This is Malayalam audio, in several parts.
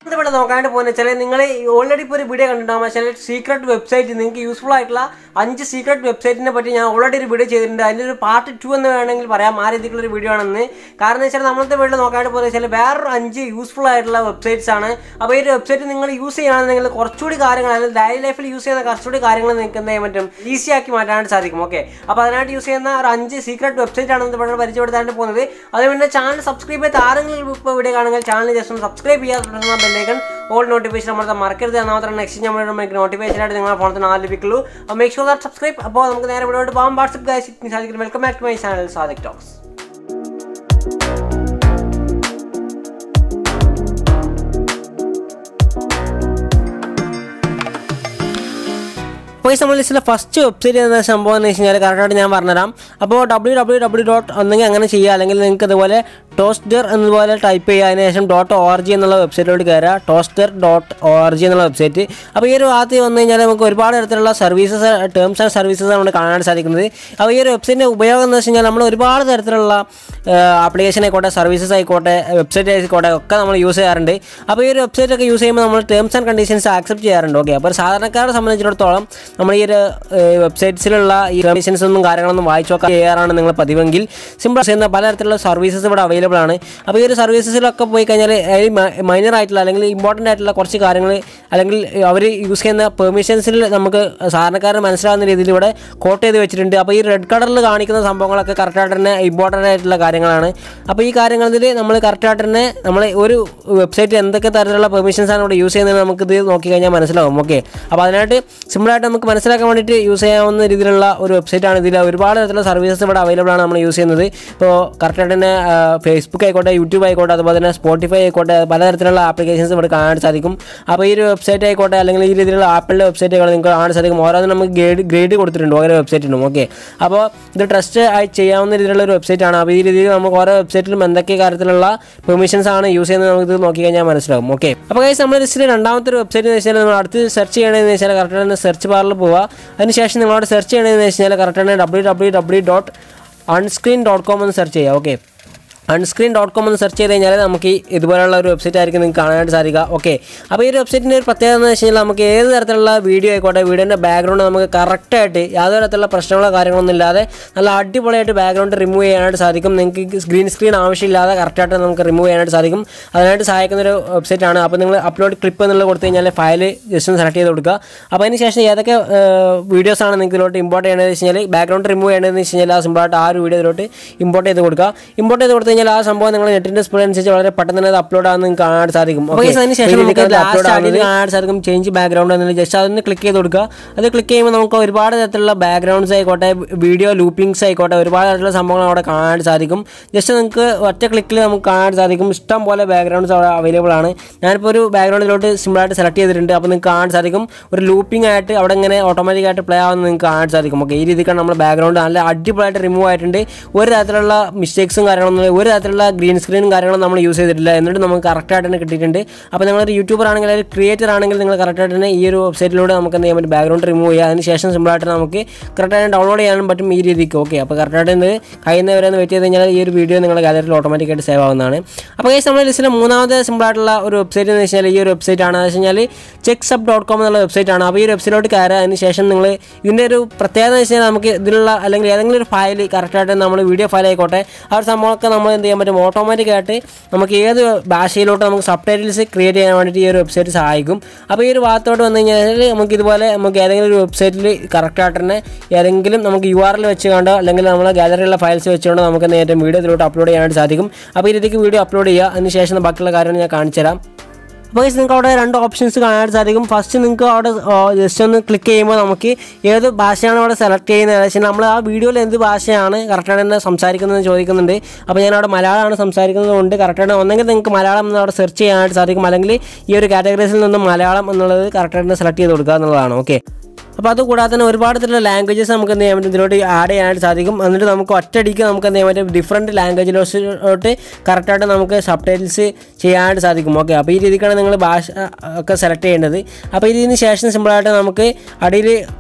ഇവിടെ നോക്കാണ്ട് പോകുന്ന വെച്ചാൽ നിങ്ങൾ ഓൾറെഡി ഇപ്പോൾ ഒരു വീഡിയോ കണ്ടിട്ടുണ്ടാകും പക്ഷേ സീക്രട്ട് വെബ്സൈറ്റ് നിങ്ങൾക്ക് യൂസ്ഫുൾ ആയിട്ടുള്ള അഞ്ച് സീക്രട്ട് വെബ്സൈറ്റിനെ പറ്റി ഞാൻ ഓൾറെഡി ഒരു വീഡിയോ ചെയ്തിട്ടുണ്ട് അതിൻ്റെ ഒരു പാർട്ട് ടു എന്ന് വേണമെങ്കിൽ പറയാം ആ രീതിക്കുള്ള ഒരു വീഡിയോ ആണെന്ന് കാരണം എന്ന് വെച്ചാൽ നമ്മളത്തെ വീട്ടിൽ നോക്കാണ്ട് പോകുന്നത് വെച്ചാൽ വേറൊരു അഞ്ച് യൂസ്ഫുൾ ആയിട്ടുള്ള വെബ്സൈറ്റ്സ് ആണ് അപ്പോൾ ഈ ഒരു വെബ്സൈറ്റ് നിങ്ങൾ യൂസ് ചെയ്യുകയാണെന്നുണ്ടെങ്കിൽ കുറച്ചുകൂടി കാര്യങ്ങൾ അല്ലെങ്കിൽ ഡെയിലി ലൈഫിൽ യൂസ് ചെയ്യുന്ന കുറച്ചുകൂടി കാര്യങ്ങൾ നിങ്ങൾക്ക് എന്ത് ചെയ്യാൻ പറ്റും ഈസി ആക്കി മാറ്റാനായിട്ട് സാധിക്കും ഓക്കെ അപ്പോൾ അതിനായിട്ട് യൂസ് ചെയ്യുന്ന ഒരു അഞ്ച് സീക്രട്ട് വെബ്സൈറ്റ് ആണ് ഇവിടെ പരിചയപ്പെടുത്താനായിട്ട് പോകുന്നത് അതുകൊണ്ട് ചാനൽ സബ്സ്ക്രൈബ് ചെയ്ത് ആരെങ്കിലും ഇപ്പോൾ വീഡിയോ കാണുമെങ്കിൽ ചാനൽ ജസ്റ്റ് ഒന്ന് സബ്സ്ക്രൈബ് ചെയ്യാൻ തുടങ്ങുന്ന ബെല്ലൈക്കൺ ഓൾ നോട്ടിഫിക്കേഷൻ നമ്മൾ മറക്കരുത് എന്നാൽ മാത്രമേ നെക്സ്റ്റ് നമ്മൾ നമുക്ക് നോട്ടിഫിക്കേഷൻ ആയിട്ട് നിങ്ങളുടെ ഫോണിൽ നാല് ലഭിക്കുള്ളൂ അപ്പോൾ മേക്ക് ഷുവർ ദാറ്റ് സബ്സ്ക്രൈബ് അപ്പോൾ നമുക്ക് നേരെ ഇവിടെ പോകാം വാട്സ്ആപ്പ് ഗൈസ് സാധിക്കും welcome back to my channel Sadiq talks അപ്പോൾ നമ്മൾ ലിസ്റ്റിലെ ഫസ്റ്റ് വെബ്സൈറ്റ് എന്ന സംഭവം എന്ന് വെച്ച് കഴിഞ്ഞാൽ കറക്റ്റായിട്ട് ഞാൻ പറഞ്ഞുതരാം അപ്പോൾ ഡബ്ല്യൂ ഡബ്ല്യൂ ഡബ്ല്യൂ ഡോട്ട് ഒന്നെങ്കിൽ അങ്ങനെ ചെയ്യുക അല്ലെങ്കിൽ നിങ്ങൾക്ക് ഇതുപോലെ ടോസ്റ്റർ എന്നതുപോലെ ടൈപ്പ് ചെയ്യുക അതിന് ശേഷം ഡോട്ട് ഒ ആർ ജി എന്നുള്ള വെബ്സൈറ്റിലോട്ട് കയറുക toaster dot O R G എന്നുള്ള വെബ്സൈറ്റ് അപ്പോൾ ഈ ഒരു ഭാഗത്ത് വന്നു കഴിഞ്ഞാൽ നമുക്ക് ഒരുപാട് തരത്തിലുള്ള സർവീസസ് ടേംസ് ആൻഡ് സർവീസസ് നമ്മൾ കാണാൻ സാധിക്കുന്നത് അപ്പോൾ ഈ ഒരു വെബ്സൈറ്റിൻ്റെ ഉപയോഗം എന്ന് വെച്ച് കഴിഞ്ഞാൽ നമ്മൾ ഒരുപാട് തരത്തിലുള്ള ആപ്ലിക്കേഷൻ ആയിക്കോട്ടെ സർവീസസ് ആയിക്കോട്ടെ വെബ്സൈറ്റ് ആയിക്കോട്ടെ ഒക്കെ നമ്മൾ യൂസ് ചെയ്യാറുണ്ട് അപ്പോൾ ഈ ഒരു വെബ്സൈറ്റ് ഒക്കെ യൂസ് ചെയ്യുമ്പോൾ നമ്മൾ ടേംസ് ആൻഡ് കണ്ടീഷൻസ് ആക്സെപ്റ്റ് ചെയ്യാറുണ്ട് ഓക്കെ അപ്പോൾ ഒരു സാധാരണക്കാരെ സംബന്ധിച്ചിടത്തോളം നമ്മൾ ഈ ഒരു വെബ്സൈറ്റ്സിലുള്ള ഈ കണ്ടീഷൻസ് ഒന്നും കാര്യങ്ങളൊന്നും വായിച്ചു നോക്കാൻ ചെയ്യാറാണ് നിങ്ങൾ പതിവെങ്കിൽ സിമ്പിൾ ചെയ്യുന്ന പലതരത്തിലുള്ള സർവീസസ് ഇവിടെ അവൈലബിൾ ആണ് അപ്പോൾ ഈ ഒരു സർവീസസിലൊക്കെ പോയി കഴിഞ്ഞാൽ മൈനർ ആയിട്ടുള്ള അല്ലെങ്കിൽ ഇമ്പോർട്ടൻ്റ് ആയിട്ടുള്ള കുറച്ച് കാര്യങ്ങൾ അല്ലെങ്കിൽ അവർ യൂസ് ചെയ്യുന്ന പെർമിഷൻസിൽ നമുക്ക് സാധാരണക്കാരന് മനസ്സിലാകുന്ന രീതിയിൽ ഇവിടെ കോട്ട് ചെയ്ത് വെച്ചിട്ടുണ്ട് അപ്പോൾ ഈ റെഡ് കളറിൽ കാണിക്കുന്ന സംഭവങ്ങളൊക്കെ കറക്റ്റായിട്ട് തന്നെ ഇമ്പോർട്ടൻ്റ് ആയിട്ടുള്ള കാര്യങ്ങളാണ് അപ്പോൾ ഈ കാര്യങ്ങളിൽ നമ്മൾ കറക്റ്റായിട്ട് തന്നെ നമ്മൾ ഒരു വെബ്സൈറ്റ് എന്തൊക്കെ തരത്തിലുള്ള പെർമിഷൻസ് ആണ് ഇവിടെ യൂസ് ചെയ്യുന്നത് നമുക്കിത് നോക്കി കഴിഞ്ഞാൽ മനസ്സിലാവും ഓക്കെ അപ്പോൾ അതിനായിട്ട് സിമ്പിളായിട്ട് നമുക്ക് മനസ്സിലാക്കാൻ വേണ്ടിയിട്ട് യൂസ് ചെയ്യാവുന്ന രീതിയിലുള്ള ഒരു വെബ്സൈറ്റാണ് ഇതിൽ ഒരുപാട് തരത്തിലുള്ള സർവീസസ് ഇവിടെ അവൈലബിൾ ആണ് നമ്മൾ യൂസ് ചെയ്യുന്നത് ഇപ്പോൾ കറക്റ്റായിട്ട് തന്നെ ഫേസ്ബുക്ക് ആയിക്കോട്ടെ യൂട്യൂബ് ആയിക്കോട്ടെ അതുപോലെ തന്നെ സ്പോട്ടിഫൈ ആയിക്കോട്ടെ പലതരത്തിലുള്ള ആപ്ലിക്കേഷൻസ് ഇവിടെ കാണാൻ സാധിക്കും അപ്പോൾ ഈ ഒരു വെബ്സൈറ്റ് ആയിക്കോട്ടെ അല്ലെങ്കിൽ ഈ രീതിയിലുള്ള ആപ്പിളിൻ്റെ വെബ്സൈറ്റുകൾ നിങ്ങൾക്ക് കാണാൻ സാധിക്കും ഓരോന്നും നമുക്ക് ഗ്രേഡ് ഗ്രേഡ് കൊടുത്തിട്ടുണ്ട് ഓരോ വെബ്സൈറ്റിനും ഓക്കെ അപ്പോൾ ഇത് ട്രസ്റ്റ് ആയി ചെയ്യാവുന്ന രീതിയിലുള്ള ഒരു വെബ്സൈറ്റ് ആണ് അപ്പോൾ ഈ രീതിയിൽ നമുക്ക് ഓരോ വെബ്സൈറ്റിലും എന്തൊക്കെ കാര്യത്തിലുള്ള പെർമിഷൻസ് ആണ് യൂസ് ചെയ്യുന്നത് നമുക്ക് ഇത് നോക്കി കഴിഞ്ഞാൽ മനസ്സിലാവും ഓക്കെ അപ്പോൾ കൈസ് നമ്മൾ ലിസ്റ്റിൽ രണ്ടാമത്തെ ഒരു വെബ്സൈറ്റ് എന്ന് വെച്ചാൽ നമ്മൾ അടുത്ത് സെർച്ച് ചെയ്യണമെന്ന് വെച്ചാൽ കറക്റ്റായിട്ട് സെർച്ച് ബാറിൽ പോവുക അതിനുശേഷം നിങ്ങളോട് സെർച്ച് ചെയ്യണമെന്ന് വെച്ചാൽ കറക്റ്റാണ് W W W dot unscreen dot com എന്ന് സെർച്ച് ചെയ്യുക ഓക്കെ അൺസ്ക്രീൻ ഡോട്ട് കോം എന്ന് സെർച്ച് ചെയ്ത് കഴിഞ്ഞാൽ നമുക്ക് ഈ ഇതുപോലുള്ള ഒരു വെബ്സൈറ്റ് ആയിരിക്കും നിങ്ങൾക്ക് കാണാനായിട്ട് സാധിക്കുക ഓക്കെ അപ്പോൾ ഈ ഒരു വെബ്സൈറ്റിൻ്റെ ഒരു പ്രത്യേകത എന്ന് വെച്ച് കഴിഞ്ഞാൽ നമുക്ക് ഏത് തരത്തിലുള്ള വീഡിയോ ആയിക്കോട്ടെ വീഡിയോൻ്റെ ബാക്ക്ഗ്രൗണ്ട് നമുക്ക് കറക്റ്റായിട്ട് യാതൊരു തരത്തിലുള്ള പ്രശ്നങ്ങളോ കാര്യങ്ങളൊന്നും ഇല്ലാതെ നല്ല അടിപൊളിയായിട്ട് ബാക്ക്ഗ്രൗണ്ട് റിമൂവ് ചെയ്യാനായിട്ട് സാധിക്കും നിങ്ങൾക്ക് ഗ്രീൻ സ്ക്രീൻ ആവശ്യമില്ലാതെ കറക്റ്റായിട്ട് നമുക്ക് റിമൂവ് ചെയ്യാനായിട്ട് സാധിക്കും അതിനായിട്ട് സഹായിക്കുന്ന ഒരു വെബ്സൈറ്റ് ആണ് അപ്പോൾ നിങ്ങൾ അപ്ലോഡ് ക്ലിപ്പ് എന്നുള്ളത് കൊടുത്തു കഴിഞ്ഞാൽ ഫയൽ ജസ്റ്റ് ഒന്ന് സെലക്ട് ചെയ്ത് കൊടുക്കുക അപ്പോൾ അതിന് ശേഷം ഏതൊക്കെ വീഡിയോസ് ആണ് നിങ്ങൾക്ക് ഇതിലോട്ട് ഇമ്പോർട്ട് ചെയ്യേണ്ടതെന്ന് വെച്ച് കഴിഞ്ഞാൽ ബാക്ക്ഗ്രൗണ്ട് റിമൂവ് ചെയ്യേണ്ടതെന്ന് വെച്ച് കഴിഞ്ഞാൽ ആ സിമ്പിളായിട്ട് ആ ഒരു വീഡിയോ ഇതിലോട്ട് ഇമ്പോർട്ട് ചെയ്ത് കൊടുക്കുക ഇമ്പോർട്ട് ചെയ്ത് കൊടുത്തു കഴിഞ്ഞാൽ ആ സംഭവം നിങ്ങൾ നെറ്റിന്റെ സ്പീഡ് അനുസരിച്ച് വളരെ പെട്ടെന്ന് തന്നെ അത് അപ്ലോഡ് ആകുന്ന നിങ്ങൾക്ക് കാണാൻ സാധിക്കും അതിനുശേഷം നമുക്ക് അപ്ലോഡ് ആവുന്നത് കാണാൻ സാധിക്കും ചേഞ്ച് ബാക്ക്ഗ്രൗണ്ട് എന്നത് ജസ്റ്റ് അതൊന്ന് ക്ലിക്ക് ചെയ്ത് കൊടുക്കുക അത് ക്ലിക്ക് ചെയ്യുമ്പോൾ നമുക്ക് ഒരുപാട് തരത്തിലുള്ള ബാക്ക്ഗ്രൗണ്ട്സ് ആയിക്കോട്ടെ വീഡിയോ ലൂപ്പിംഗ്സ് ആയിക്കോട്ടെ ഒരുപാട് തരത്തിലുള്ള സംഭവങ്ങൾ അവിടെ കാണാൻ സാധിക്കും ജസ്റ്റ് നിങ്ങൾക്ക് ഒറ്റ ക്ലിക്കിൽ നമുക്ക് കാണാൻ സാധിക്കും ഇഷ്ടം പോലെ ബാക്ക്ഗ്രൗണ്ട്സ് അവിടെ അവൈലബിൾ ആണ് ഞാനിപ്പോൾ ഒരു ബാക്ക്ഗ്രൗണ്ടിലോട്ട് സിമ്പിളായിട്ട് സെലക്ട് ചെയ്തിട്ടുണ്ട് അപ്പോൾ നിങ്ങൾക്ക് കാണാൻ സാധിക്കും ഒരു ലൂപ്പിംഗ് ആയിട്ട് അവിടെ ഇങ്ങനെ ഓട്ടോമാറ്റിക് ആയിട്ട് പ്ലേ ആവുന്നത് നിങ്ങൾക്ക് കാണാൻ സാധിക്കും ഓക്കെ ഈ രീതിക്കാണ് നമ്മുടെ ബാക്ക്ഗ്രൗണ്ട് നല്ല അടിപൊളിയായിട്ട് റിമൂവ് ആയിട്ടുണ്ട് ഒരു തരത്തിലുള്ള മിസ്റ്റേക്സും കാര്യങ്ങളൊന്നും ഒരു തരത്തിലുള്ള ഗ്രീൻ സ്ക്രീനും കാര്യങ്ങളും നമ്മൾ യൂസ് ചെയ്തിട്ടില്ല എന്നിട്ട് നമുക്ക് കറക്റ്റായിട്ട് തന്നെ കിട്ടിയിട്ടുണ്ട് അപ്പോൾ നിങ്ങളൊരു യൂട്യൂബർ ആണെങ്കിൽ ഒരു ക്രിയേറ്റർ ആണെങ്കിൽ നിങ്ങൾ കറക്റ്റായിട്ട് തന്നെ ഈ ഒരു വെബ്സൈറ്റിലൂടെ നമുക്ക് എന്ത് ചെയ്യാൻ പറ്റും ബാക്ക്ഗ്രൗണ്ട് റിമൂവ് ചെയ്യുക അതിന് ശേഷം സിമ്പിളായിട്ട് നമുക്ക് കറക്റ്റായിട്ട് ഡൗൺലോഡ് ചെയ്യാനും പറ്റും ഈ രീതിക്ക് ഓക്കെ അപ്പോൾ കറക്റ്റായിട്ട് ഇത് കഴിയുന്നവരെ ഒന്ന് വെയിറ്റ് ചെയ്ത് കഴിഞ്ഞാൽ ഈ ഒരു വീഡിയോ നിങ്ങളുടെ ഗാലറിയിൽ ഓട്ടോമാറ്റിക്കായിട്ട് സേവ് ആവുന്നതാണ് അപ്പോൾ കേസ് നമ്മുടെ ലിസ്റ്റിലെ മൂന്നാമത്തെ സിമ്പിളായിട്ടുള്ള ഒരു വെബ്സൈറ്റ് എന്ന് വെച്ചാൽ ഈ ഒരു വെബ്സൈറ്റ് ആണ് എന്ന് വെച്ച് കഴിഞ്ഞാൽ ചെക്ക് സബ് ഡോട്ട് കോം എന്നുള്ള വെബ്സൈറ്റ് ആണ് അപ്പോൾ ഈ ഒരു വെബ്സൈറ്റിലോട്ട് കയറുക അതിന് ശേഷം നിങ്ങൾ ഇതിൻ്റെ ഒരു പ്രത്യേകത എന്ന് വെച്ച് കഴിഞ്ഞാൽ നമുക്ക് ഇതിലുള്ള അല്ലെങ്കിൽ ഏതെങ്കിലും ഒരു ഫയൽ കറക്റ്റായിട്ട് നമ്മൾ വീഡിയോ ഫയൽ ആയിക്കോട്ടെ ആ ഒരു സംഭവമൊക്കെ നമ്മൾ എന്ത് ചെയ്യാൻ പറ്റും ഓട്ടോമാറ്റിക്കായിട്ട് നമുക്ക് ഏത് ഭാഷയിലോട്ട് നമുക്ക് സബ് ടൈറ്റിൽസ് ക്രിയേറ്റ് ചെയ്യാൻ വേണ്ടിയിട്ട് ഈ ഒരു വെബ്സൈറ്റ് സഹായിക്കും അപ്പോൾ ഈ ഒരു ഭാഗത്തോട്ട് വന്നു കഴിഞ്ഞാൽ നമുക്ക് ഇതുപോലെ നമുക്ക് ഏതെങ്കിലും ഒരു വെബ്സൈറ്റിൽ കറക്റ്റായിട്ട് തന്നെ ഏതെങ്കിലും നമുക്ക് യു ആറിൽ വെച്ച് കണ്ടോ അല്ലെങ്കിൽ നമ്മളെ ഗാലറിയിലുള്ള ഫയൽസ് വെച്ചുകൊണ്ട് നമുക്ക് നേരിട്ട് വീഡിയോ ഇതിലോട്ട് അപ്ലോഡ് ചെയ്യാനായിട്ട് സാധിക്കും അപ്പോൾ ഈ രീതിക്ക് വീഡിയോ അപ്ലോഡ് ചെയ്യുക അതിന് ശേഷം ബാക്കിയുള്ള കാര്യങ്ങൾ ഞാൻ കാണിച്ചു തരാം അപ്പോൾ guys നിങ്ങൾക്ക് അവിടെ രണ്ട് ഓപ്ഷൻസ് കാണാൻ സാധിക്കും ഫസ്റ്റ് നിങ്ങൾക്ക് അവിടെ ജസ്റ്റ് ഒന്ന് ക്ലിക്ക് ചെയ്യുമ്പോൾ നമുക്ക് ഏത് ഭാഷയാണ് അവിടെ സെലക്ട് ചെയ്യുന്നത് പക്ഷേ നമ്മൾ ആ വീഡിയോയിൽ എന്ത് ഭാഷയാണ് കറക്റ്റായിട്ട് തന്നെ സംസാരിക്കുന്നത് ചോദിക്കുന്നുണ്ട് അപ്പോൾ ഞാൻ അവിടെ മലയാളമാണ് സംസാരിക്കുന്നത് കൊണ്ട് കറക്റ്റായിട്ട് ഒന്നെങ്കിൽ നിങ്ങൾക്ക് മലയാളം എന്ന് അവിടെ സെർച്ച് ചെയ്യാനായിട്ട് സാധിക്കും അല്ലെങ്കിൽ ഈ ഒരു കാറ്റഗറീസിൽ നിന്നും മലയാളം എന്നുള്ളത് കറക്റ്റായിട്ട് സെലക്ട് ചെയ്ത് കൊടുക്കുക എന്നുള്ളതാണ് ഓക്കെ അപ്പോൾ അത് കൂടാതെ തന്നെ ഒരുപാട് തരം ലാംഗ്വേജസ് നമുക്ക് എന്ത് ചെയ്യാൻ പറ്റും ഇതിലോട്ട് ആഡ് ചെയ്യാനായിട്ട് സാധിക്കും എന്നിട്ട് നമുക്ക് ഒറ്റയടിക്ക് നമുക്ക് എന്ത് ചെയ്യാൻ പറ്റും ഡിഫറെൻറ്റ് ലാംഗ്വേജിലോട്ട് കറക്റ്റായിട്ട് നമുക്ക് സബ് ടൈറ്റിൽസ് ചെയ്യാനായിട്ട് സാധിക്കും ഓക്കെ അപ്പോൾ ഈ രീതിക്കാണ് നിങ്ങൾ ഭാഷ ഒക്കെ സെലക്ട് ചെയ്യേണ്ടത് അപ്പോൾ ഇതിന് ശേഷം സിമ്പിളായിട്ട് നമുക്ക് അടിയിൽ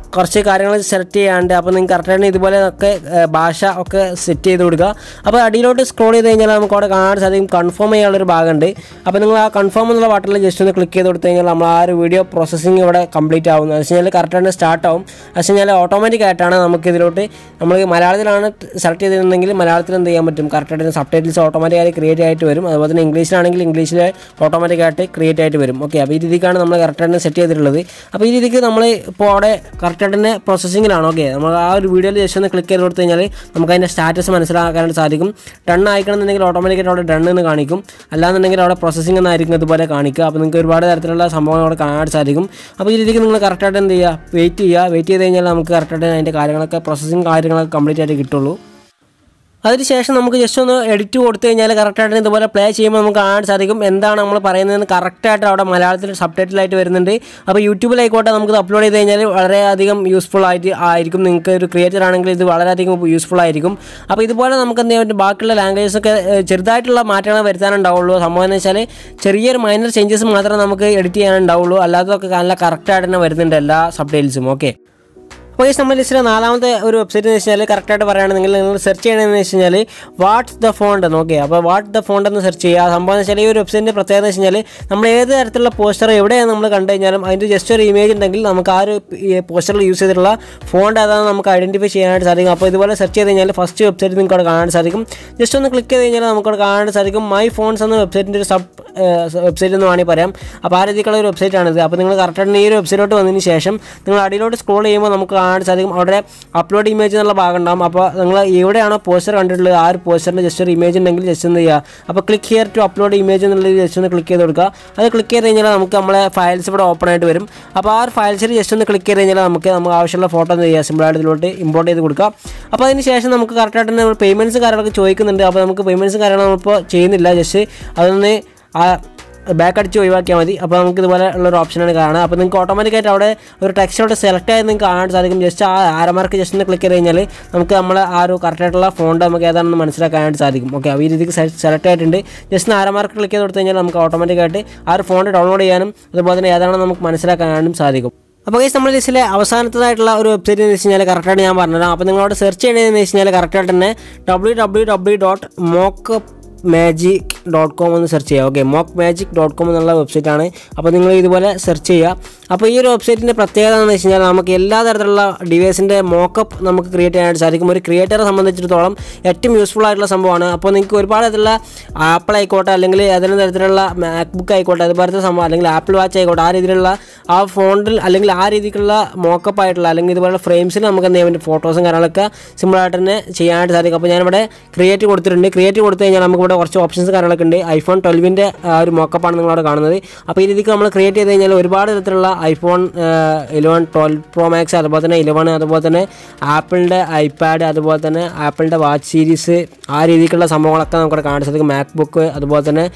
കുറച്ച് കാര്യങ്ങൾ സെലക്ട് ചെയ്യാണ്ട് അപ്പോൾ നിങ്ങൾക്ക് കറക്റ്റായിട്ട് ഇതുപോലെ ഒക്കെ ഏഹ്, ഭാഷ ഒക്കെ സെറ്റ് ചെയ്ത് കൊടുക്കുക അപ്പോൾ അടിയിലോട്ട് സ്ക്രോൾ ചെയ്ത് കഴിഞ്ഞാൽ നമുക്ക് അവിടെ കാണാൻ സാധിക്കും കൺഫേം ചെയ്യാനുള്ളൊരു ഭാഗമുണ്ട് അപ്പോൾ നിങ്ങൾ ആ കൺഫേം എന്നുള്ള ബട്ടണിൽ ജസ്റ്റ് ഒന്ന് ക്ലിക്ക് ചെയ്ത് കൊടുത്തു കഴിഞ്ഞാൽ നമ്മൾ ആ ഒരു വീഡിയോ പ്രോസസ്സിംഗ് ഇവിടെ കംപ്ലീറ്റ് ആവും എന്ന് വെച്ച് കഴിഞ്ഞാൽ കറക്റ്റായിട്ട് സ്റ്റാർട്ട് ആവും എന്ന് വെച്ച് കഴിഞ്ഞാൽ ഓട്ടോമാറ്റിക് ആയിട്ടാണ് നമുക്ക് ഇതിലോട്ട് നമ്മൾ മലയാളത്തിലാണ് സെലക്ട് ചെയ്തിട്ടുണ്ടെങ്കിൽ മലയാളത്തിൽ എന്ത് ചെയ്യാൻ പറ്റും കറക്റ്റായിട്ട് സബ് ടൈറ്റിൽസ് ഓട്ടോമാറ്റിക്കായി ക്രിയേറ്റ് ആയിട്ട് വരും അതുപോലെ തന്നെ ഇംഗ്ലീഷിലാണെങ്കിൽ ഇംഗ്ലീഷിൽ ഓട്ടോമാറ്റിക്കായിട്ട് ക്രിയേറ്റ് ആയിട്ട് വരും ഓക്കെ അപ്പോൾ ഈ രീതിക്കാണ് നമ്മൾ കറക്റ്റായിട്ട് സെറ്റ് ചെയ്തിട്ടുള്ളത് അപ്പോൾ ഈ രീതിക്ക് നമ്മൾ ഇപ്പോൾ അവിടെ കറക്റ്റായിട്ട് തന്നെ പ്രോസസ്സിങ്ങിലാണ് ഓക്കെ നമ്മൾ ആ ഒരു വീഡിയോയിൽ ജസ്റ്റ് ഒന്ന് ക്ലിക്ക് ചെയ്ത് കൊടുത്തു കഴിഞ്ഞാൽ നമുക്ക് അതിൻ്റെ സ്റ്റാറ്റസ് മനസ്സിലാക്കാനായിട്ട് സാധിക്കും ഡൺ ആയിക്കണമെന്നുണ്ടെങ്കിൽ ഓട്ടോമാറ്റിക്കായിട്ട് അവിടെ ഡൺ എന്ന് കാണിക്കും അല്ലാന്നുണ്ടെങ്കിൽ അവിടെ പ്രോസസ്സിംഗ് എന്നായിരിക്കും ഇതുപോലെ കാണിക്കുക അപ്പോൾ നിങ്ങൾക്ക് ഒരുപാട് തരത്തിലുള്ള സംഭവങ്ങൾ അവിടെ കാണാൻ സാധിക്കും അപ്പോൾ ഈ രീതിക്ക് നിങ്ങൾ കറക്റ്റായിട്ട് എന്ത് ചെയ്യുക വെയിറ്റ് ചെയ്യുക വെയിറ്റ് ചെയ്ത് കഴിഞ്ഞാൽ നമുക്ക് കറക്റ്റായിട്ട് അതിൻ്റെ കാര്യങ്ങളൊക്കെ പ്രോസസ്സിംഗ് കാര്യങ്ങളൊക്കെ കംപ്ലീറ്റ് ആയിട്ട് കിട്ടുള്ളൂ അതിനുശേഷം നമുക്ക് ജസ്റ്റ് ഒന്ന് എഡിറ്റ് കൊടുത്തു കഴിഞ്ഞാൽ കറക്റ്റായിട്ട് ഇതുപോലെ പ്ലേ ചെയ്യുമ്പോൾ നമുക്ക് കാണാൻ സാധിക്കും എന്താണ് നമ്മൾ പറയുന്നതെന്ന് കറക്റ്റായിട്ട് അവിടെ മലയാളത്തിൽ സബ് ടൈറ്റിലായിട്ട് വരുന്നുണ്ട് അപ്പോൾ യൂട്യൂബിലായിക്കോട്ടെ നമുക്ക് അപ്ലോഡ് ചെയ്ത് കഴിഞ്ഞാൽ വളരെയധികം യൂസ്ഫുൾ ആയിട്ട് ആയിരിക്കും നിങ്ങൾക്ക് ഒരു ക്രിയേറ്റർ ആണെങ്കിൽ ഇത് വളരെയധികം യൂസ്ഫുൾ ആയിരിക്കും അപ്പോൾ ഇതുപോലെ നമുക്ക് എന്ത് ചെയ്യാൻ പറ്റും ബാക്കിയുള്ള ലാംഗ്വേജസ് ഒക്കെ ഏഹ്, ചെറുതായിട്ടുള്ള മാറ്റങ്ങൾ വരുത്താനുണ്ടാവുള്ളൂ സംഭവം എന്ന് വെച്ചാൽ ചെറിയൊരു മൈനർ ചേഞ്ചസ് മാത്രമേ നമുക്ക് എഡിറ്റ് ചെയ്യാനുണ്ടാവുള്ളൂ അല്ലാത്തതൊക്കെ നല്ല കറക്റ്റായിട്ട് തന്നെ വരുന്നുണ്ട് എല്ലാ സബ് ടൈൽസും ഓക്കെ അപ്പോൾ ഈ നമ്മൾ ലിസ്റ്റിലെ നാലാമത്തെ ഒരു വെബ്സൈറ്റ് എന്ന് വെച്ചാൽ കറക്റ്റായിട്ട് പറയുകയാണെങ്കിൽ നിങ്ങൾ സെർച്ച് ചെയ്യണമെന്ന് വെച്ച് കഴിഞ്ഞാൽ വാട്ട്സ് ദ ഫോണ്ട് എന്ന് ഓക്കെ അപ്പോൾ വാട്ട് ദ ഫോണ്ട് എന്ന് സെർച്ച് ചെയ്യുക സംഭവം എന്ന് വെച്ചാൽ ഈ ഒരു വെബ്സൈറ്റിൻ്റെ പ്രത്യേകത എന്ന് വെച്ച് കഴിഞ്ഞാൽ നമ്മൾ ഏത് തരത്തിലുള്ള പോസ്റ്റർ എവിടെയാണ് നമ്മൾ കണ്ടു കഴിഞ്ഞാലും അതിൻ്റെ ജസ്റ്റ് ഒരു ഇമേജ് ഉണ്ടെങ്കിൽ നമുക്ക് ആ ഒരു പോസ്റ്ററിൽ യൂസ് ചെയ്തിട്ടുള്ള ഫോണ്ട് ഏതാണെന്ന് നമുക്ക് ഐഡൻറ്റിഫൈ ചെയ്യാനായിട്ട് സാധിക്കും അപ്പോൾ ഇതുപോലെ സെർച്ച് ചെയ്ത് കഴിഞ്ഞാൽ ഫസ്റ്റ് വെബ്സൈറ്റ് നിങ്ങൾക്ക് അവിടെ കാണാൻ സാധിക്കും ജസ്റ്റ് ഒന്ന് ക്ലിക്ക് ചെയ്ത് കഴിഞ്ഞാൽ നമുക്ക് അവിടെ കാണാൻ സാധിക്കും മൈ ഫോൺസ് എന്ന വെബ്സൈറ്റിൻ്റെ ഒരു സബ് വെബ്സൈറ്റ് എന്ന് വേണമെങ്കിൽ പറയാം അപ്പോൾ ആ രീതിക്കുള്ള ഒരു വെബ്സൈറ്റാണിത് അപ്പോൾ നിങ്ങൾ കറക്റ്റായിട്ട് ഈ ഒരു വെബ്സൈറ്റിലോട്ട് വന്നതിന് ശേഷം നിങ്ങൾ അടിയിലോട്ട് സ്ക്രോൾ ചെയ്യുമ്പോൾ നമുക്ക് കാണാൻ സാധിക്കും അവിടെ അപ്ലോഡ് ഇമേജ് എന്നുള്ള ഭാഗം ഉണ്ടാകും അപ്പോൾ നിങ്ങൾ എവിടെയാണോ പോസ്റ്റർ കണ്ടിട്ടുള്ളത് ആ ഒരു പോസ്റ്ററിൻ്റെ ജസ്റ്റ് ഒരു ഇമേജ് ഉണ്ടെങ്കിൽ ജസ്റ്റ് എന്ത് ചെയ്യുക അപ്പോൾ click here to upload image എന്നുള്ളത് ജസ്റ്റ് ഒന്ന് ക്ലിക്ക് ചെയ്ത് കൊടുക്കുക അത് ക്ലിക്ക് ചെയ്ത് കഴിഞ്ഞാൽ നമുക്ക് നമ്മളെ ഫയൽസ് ഇവിടെ ഓപ്പൺ ആയിട്ട് വരും അപ്പോൾ ആ ഒരു ഫയൽസിൽ ജസ്റ്റ് ഒന്ന് ക്ലിക്ക് ചെയ്ത് കഴിഞ്ഞാൽ നമുക്ക് നമുക്ക് ആവശ്യമുള്ള ഫോട്ടോ എന്ത് ചെയ്യുക സിമ്പിളായിട്ട് ഇതിലോട്ട് ഇമ്പോർട്ട് ചെയ്ത് കൊടുക്കുക അപ്പോൾ അതിന് ശേഷം നമുക്ക് കറക്റ്റായിട്ട് തന്നെ നമ്മൾ പേയ്മെൻറ്റ്സ് കാര്യങ്ങളൊക്കെ ചോദിക്കുന്നുണ്ട് അപ്പോൾ നമുക്ക് പേയ്മെൻറ്റ്സ് കാര്യങ്ങൾ നമ്മളിപ്പോൾ ചെയ്യുന്നില്ല ജസ്റ്റ് അതൊന്ന് ആ ബാക്ക് അടിച്ച് ഒഴിവാക്കിയാൽ മതി അപ്പോൾ നമുക്ക് ഇതുപോലെ ഉള്ളൊരു ഓപ്ഷനാണ് കാണുക അപ്പോൾ നിങ്ങൾക്ക് ഓട്ടോമാറ്റിക്കായിട്ട് അവിടെ ഒരു ടെക്സ്റ്റ് അവിടെ സെലക്ട് ആയി നിങ്ങൾക്ക് കാണാൻ സാധിക്കും ജസ്റ്റ് ആ ആരമാർക്ക് ജസ്റ്റ് ഒന്ന് ക്ലിക്ക് ചെയ്ത് കഴിഞ്ഞാൽ നമുക്ക് നമ്മളെ ആ ഒരു കറക്റ്റായിട്ടുള്ള ഫോണ്ട് നമുക്ക് ഏതാണെന്ന് മനസ്സിലാക്കാനായിട്ട് സാധിക്കും ഓക്കെ അപ്പോൾ ഈ രീതിക്ക് സെലക്ട് ആയിട്ടുണ്ട് ജസ്റ്റ് ആരമാർക്ക് ക്ലിക്ക് ചെയ്ത് കൊടുത്തു കഴിഞ്ഞാൽ നമുക്ക് ഓട്ടോമാറ്റിക്കായിട്ട് ആ ഒരു ഫോണ്ട് ഡൗൺലോഡ് ചെയ്യാനും അതുപോലെ തന്നെ ഏതാണെന്ന് നമുക്ക് മനസ്സിലാക്കാനും സാധിക്കും അപ്പോൾ ഗൈസ് നമ്മുടെ ലിസ്റ്റിലെ അവസാനത്തതായിട്ടുള്ള ഒരു വെബ്സൈറ്റ് എന്ന് വെച്ച് കഴിഞ്ഞാൽ കറക്റ്റായിട്ട് ഞാൻ പറഞ്ഞുതരാം അപ്പോൾ നിങ്ങളോട് സെർച്ച് ചെയ്യണമെന്ന് വെച്ച് കഴിഞ്ഞാൽ കറക്റ്റായിട്ട് തന്നെ W W W dot mock magic dot com എന്ന് സെർച്ച് ചെയ്യുക okay mock magic dot com എന്നുള്ള വെബ്സൈറ്റാണ് അപ്പോൾ നിങ്ങൾ ഇതുപോലെ സെർച്ച് ചെയ്യുക അപ്പോൾ ഈ ഒരു വെബ്സൈറ്റിൻ്റെ പ്രത്യേകത എന്ന് വെച്ച് കഴിഞ്ഞാൽ നമുക്ക് എല്ലാ തരത്തിലുള്ള ഡിവൈസിൻ്റെ മോക്കപ്പ് നമുക്ക് ക്രിയേറ്റ് ചെയ്യാനായിട്ട് സാധിക്കും ഒരു ക്രിയേറ്ററെ സംബന്ധിച്ചിടത്തോളം ഏറ്റവും യൂസ്ഫുൾ ആയിട്ടുള്ള സംഭവമാണ് അപ്പോൾ നിങ്ങൾക്ക് ഒരുപാട് തരത്തിലുള്ള ആപ്പിൾ ആയിക്കോട്ടെ അല്ലെങ്കിൽ ഏതെങ്കിലും തരത്തിലുള്ള മാക്ബുക്ക് ആയിക്കോട്ടെ അതുപോലത്തെ സംഭവം അല്ലെങ്കിൽ ആപ്പിൾ വാച്ച് ആയിക്കോട്ടെ ആ രീതിയിലുള്ള ആ ഫോണിൽ അല്ലെങ്കിൽ ആ രീതിക്കുള്ള മോക്കപ്പ് ആയിട്ടുള്ള അല്ലെങ്കിൽ ഇതുപോലുള്ള ഫ്രെയിംസിൽ നമുക്ക് എന്ത് ചെയ്യാൻ പറ്റും ഫോട്ടോസും കാര്യങ്ങളൊക്കെ സിമ്പിളായിട്ട് തന്നെ ചെയ്യാനായിട്ട് സാധിക്കും അപ്പോൾ ഞാനിവിടെ ക്രിയേറ്റ് കൊടുത്തിട്ടുണ്ട് ക്രിയേറ്റ് കൊടുത്തു കഴിഞ്ഞാൽ നമുക്ക് ഇവിടെ കുറച്ച് ഓപ്ഷൻസ് കാര്യങ്ങളൊക്കെ ഉണ്ട് ഐഫോൺ ട്വൽവിൻ്റെ ഒരു മോക്കപ്പാണ് നിങ്ങളവിടെ കാണുന്നത് അപ്പോൾ ഈ രീതിക്ക് നമ്മൾ ക്രിയേറ്റ് ചെയ്ത് കഴിഞ്ഞാൽ ഒരുപാട് തരത്തിലുള്ള iPhone eleven twelve pro max അതുപോലെ തന്നെ ഇലവൻ അതുപോലെ തന്നെ ആപ്പിളിൻ്റെ ഐപാഡ് അതുപോലെ തന്നെ ആപ്പിളിൻ്റെ വാച്ച് സീരീസ് ആ രീതിക്കുള്ള സംഭവങ്ങളൊക്കെ നമുക്കവിടെ കാണാൻ സാധിക്കും മാക്ബുക്ക് അതുപോലെ തന്നെ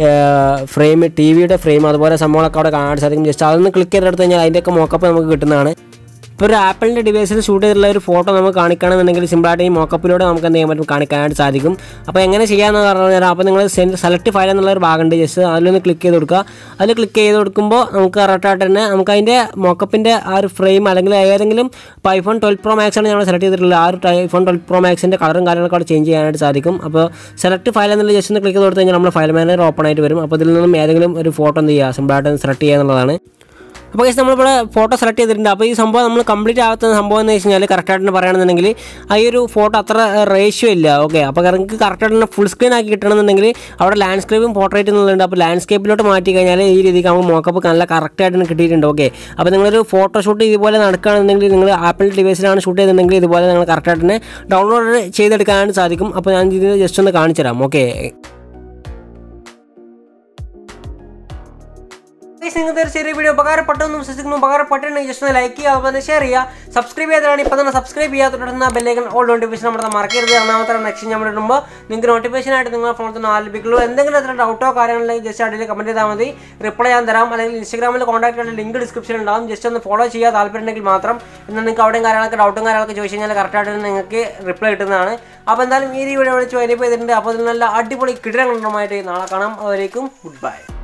ഫ്രെയിം ടി വിയുടെ ഫ്രെയിം അതുപോലെ സംഭവങ്ങളൊക്കെ അവിടെ കാണാൻ സാധിക്കും ജസ്റ്റ് അതൊന്ന് ക്ലിക്ക് ചെയ്തെടുത്ത് കഴിഞ്ഞാൽ അതിൻ്റെയൊക്കെ മോക്കപ്പ് നമുക്ക് കിട്ടുന്നതാണ് ഇപ്പോൾ ഒരു ആപ്പിളിൻ്റെ ഡിവൈസിൽ ഷൂട്ട് ചെയ്തിട്ടുള്ള ഒരു ഫോട്ടോ നമുക്ക് കാണിക്കണമെന്നുണ്ടെങ്കിൽ സിമ്പിളായിട്ട് ഈ മോക്കപ്പിലൂടെ നമുക്ക് എന്ത് ചെയ്യാൻ പറ്റും കാണിക്കാനായിട്ട് സാധിക്കും അപ്പോൾ എങ്ങനെ ചെയ്യാമെന്ന് പറഞ്ഞു തരാം അപ്പോൾ നിങ്ങൾ സെലക്ട് ഫയൽ എന്നുള്ള ഒരു ഭാഗമുണ്ട് ജസ്റ്റ് അതിലൊന്ന് ക്ലിക്ക് ചെയ്ത് കൊടുക്കുക അതിൽ ക്ലിക്ക് ചെയ്ത് കൊടുക്കുമ്പോൾ നമുക്ക് കറക്റ്റായിട്ട് തന്നെ നമുക്ക് അതിൻ്റെ മോക്കപ്പിൻ്റെ ആ ഒരു ഫ്രെയിം അല്ലെങ്കിൽ ഏതെങ്കിലും ഇപ്പോൾ ഐഫോൺ ട്വൽവ് പ്രോ മാക്സ് ആണ് നമ്മൾ സെലക്ട് ചെയ്തിട്ടുള്ളത് ആ ഒരു ഐഫോൺ ട്വൽവ് പ്രോ മാക്സിൻ്റെ കളറും കാര്യങ്ങളൊക്കെ അവിടെ ചേഞ്ച് ചെയ്യാനായിട്ട് സാധിക്കും അപ്പോൾ സെലക്ട് ഫയൽ എന്നുള്ള ജസ്റ്റ് ഒന്ന് ക്ലിക്ക് ചെയ്ത് കൊടുത്തു കഴിഞ്ഞാൽ നമ്മുടെ ഫയൽ മാനേജർ ഓപ്പൺ ആയിട്ട് വരും അപ്പോൾ ഇതിൽ നിന്നും ഏതെങ്കിലും ഒരു ഫോട്ടോ എന്ത് ചെയ്യുക സിമ്പിളായിട്ട് സെലക്ട് ചെയ്യുക എന്നുള്ളതാണ് അപ്പോൾ ഗൈസ് നമ്മളിവിടെ ഫോട്ടോ സെലക്ട് ചെയ്തിട്ടുണ്ട് അപ്പോൾ ഈ സംഭവം നമ്മൾ കംപ്ലീറ്റ് ആവാത്ത സംഭവം എന്ന് വെച്ച് കഴിഞ്ഞാൽ കറക്റ്റായിട്ട് പറയുകയാണെന്നുണ്ടെങ്കിൽ ആ ഈ ഒരു ഫോട്ടോ അത്ര റേഷ്യോ ഇല്ല ഓക്കെ അപ്പോൾ നിങ്ങൾക്ക് കറക്റ്റായിട്ട് ഫുൾ സ്ക്രീൻ ആക്കി കിട്ടണമെന്നുണ്ടെങ്കിൽ അവിടെ ലാൻഡ്സ്കേപ്പും പോർട്രേറ്റ് എന്നുള്ളതുണ്ട് അപ്പോൾ ലാൻഡ്സ്കേപ്പിലോട്ട് മാറ്റി കഴിഞ്ഞാൽ ഈ രീതിക്ക് നമുക്ക് മോക്കപ്പ് നല്ല കറക്റ്റായിട്ട് കിട്ടിയിട്ടുണ്ട് ഓക്കെ അപ്പോൾ നിങ്ങളൊരു ഫോട്ടോഷൂട്ട് ഇതുപോലെ നടക്കുകയാണെന്നുണ്ടെങ്കിൽ നിങ്ങൾ ആപ്പിൾ ഡിവൈസിലാണ് ഷൂട്ട് ചെയ്തിട്ടുണ്ടെങ്കിൽ ഇതുപോലെ നിങ്ങൾ കറക്റ്റായിട്ട് തന്നെ ഡൗൺലോഡ് ചെയ്തെടുക്കാനായിട്ട് സാധിക്കും അപ്പോൾ ഞാൻ ഇത് ജസ്റ്റ് ഒന്ന് കാണിച്ചു തരാം ഓക്കെ ഗൈസ് നിങ്ങൾക്ക് ഒരു ചെറിയ വീഡിയോ ഉപകാരപ്പെട്ടെന്നും വിശ്വസിക്കുന്നു ഉപകാരപ്പെട്ടിട്ടുണ്ടെങ്കിൽ ജസ്റ്റ് ഒന്ന് ലൈക്ക് ചെയ്യുക അതുപോലെ ഷെയർ ചെയ്യുക സബ്സ്ക്രൈബ് ചെയ്തതാണ് ഇപ്പോൾ തന്നെ സബ്സ്ക്രൈബ് ചെയ്യാത്ത തുടർന്ന് ബെല്ലേക്കൻ ഓൾ നോട്ടിഫിക്കേഷൻ നമ്മുടെ മറക്കരുത് രണ്ടാമത്തെ നെക്സ്റ്റ് നമ്മൾ ഇടുമ്പോൾ നിങ്ങൾക്ക് നോട്ടിഫിക്കേഷൻ ആയിട്ട് നിങ്ങളുടെ ഫോണിൽ തന്നെ ലഭിക്കുള്ളൂ എന്തെങ്കിലും തരത്തിലുള്ള ഡൗട്ടോ കാര്യങ്ങളിലേക്ക് ജസ്റ്റ് അടിയിൽ കമൻറ്റ് ചെയ്താൽ മതി റിപ്ലൈ ചെയ്യാൻ തരാം അല്ലെങ്കിൽ ഇൻസ്റ്റാഗ്രാമിൽ കോൺടാക്ട് ചെയ്യുന്ന ലിങ്ക് ഡിസ്ക്രിപ്ഷനിൽ ഉണ്ടാവും ജസ്റ്റ് ഒന്ന് ഫോളോ ചെയ്യുക താല്പര്യമുണ്ടെങ്കിൽ മാത്രം എന്നാൽ നിങ്ങൾക്ക് അവിടെയും കാര്യങ്ങളൊക്കെ ഡൗട്ടും കാര്യങ്ങളൊക്കെ ചോദിച്ചു കഴിഞ്ഞാൽ കറക്റ്റായിട്ട് നിങ്ങൾക്ക് റിപ്ലൈ കിട്ടുന്നതാണ് അപ്പോൾ എന്തായാലും ഈ വീഡിയോ വിളിച്ച് വൈൻഡപ്പ് ചെയ്തിട്ടുണ്ട് അപ്പോൾ ഇതിൽ നല്ല അടിപൊളി കിടിലങ്ങളുമായിട്ട് നാളെ കാണാം അവരേക്കും ഗുഡ് ബൈ